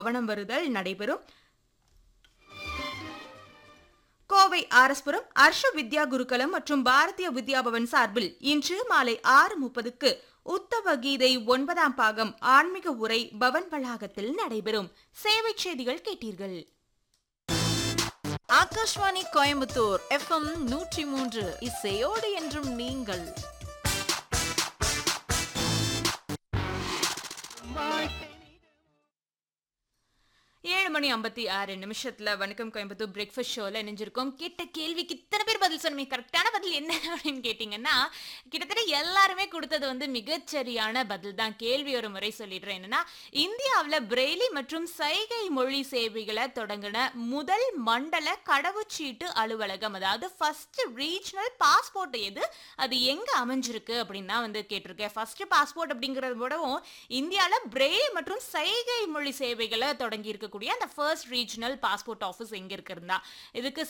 கவனம் வருதல் நடைபெறும் கோவை ஆரஸ்புரம் அர்ஷ வித்யா குருகுலம் மற்றும் பாரதிய வித்யா பவன் சார்பில் இன்று மாலை ஆறு முப்பதுக்கு உத்தவ கீதை ஒன்பதாம் பாகம் ஆன்மீக உரை பவன் வளாகத்தில் நடைபெறும் சேவை செய்திகள் கேட்டீர்கள் ஆகாஷ்வாணி கோயம்புத்தூர் எஃப்எம் நூற்றி மூன்று இசையோடு என்றும் நீங்கள் ஏழு மணி ஐம்பத்தி ஆறு நிமிஷத்துல வணக்கம் கோயம்புத்தூர் பிரேக்ஃபாஸ்ட் ஷோல இணைஞ்சிருக்கோம் கேட்ட கேள்விக்கு இத்தனை பேர் பதில் சொன்னமே கரெக்டான பதில் என்ன அப்படின்னு கேட்டீங்கன்னா கிட்டத்தட்ட எல்லாருமே கொடுத்தது வந்து மிகச்சரியான பதில் தான் கேள்வி ஒரு முறை சொல்லிடுறேன் என்னன்னா இந்தியாவில் பிரெய்லி மற்றும் சைகை மொழி சேவைகளை தொடங்கின முதல் மண்டல கடவுச்சீட்டு அலுவலகம் அதாவது ஃபர்ஸ்ட் ரீஜனல் பாஸ்போர்ட் எது அது எங்க அமைஞ்சிருக்கு அப்படின்னு தான் வந்து கேட்டிருக்கேன் ஃபர்ஸ்ட் பாஸ்போர்ட் அப்படிங்கறத விடவும் இந்தியாவில் பிரெய்லி மற்றும் சைகை மொழி சேவைகளை தொடங்கி இருக்கக்கூடிய அந்த ஃபர்ஸ்ட் ரீஜனல் பாஸ்போர்ட் ஆஃபீஸ் எங்க இருக்குன்னா இதுக்கு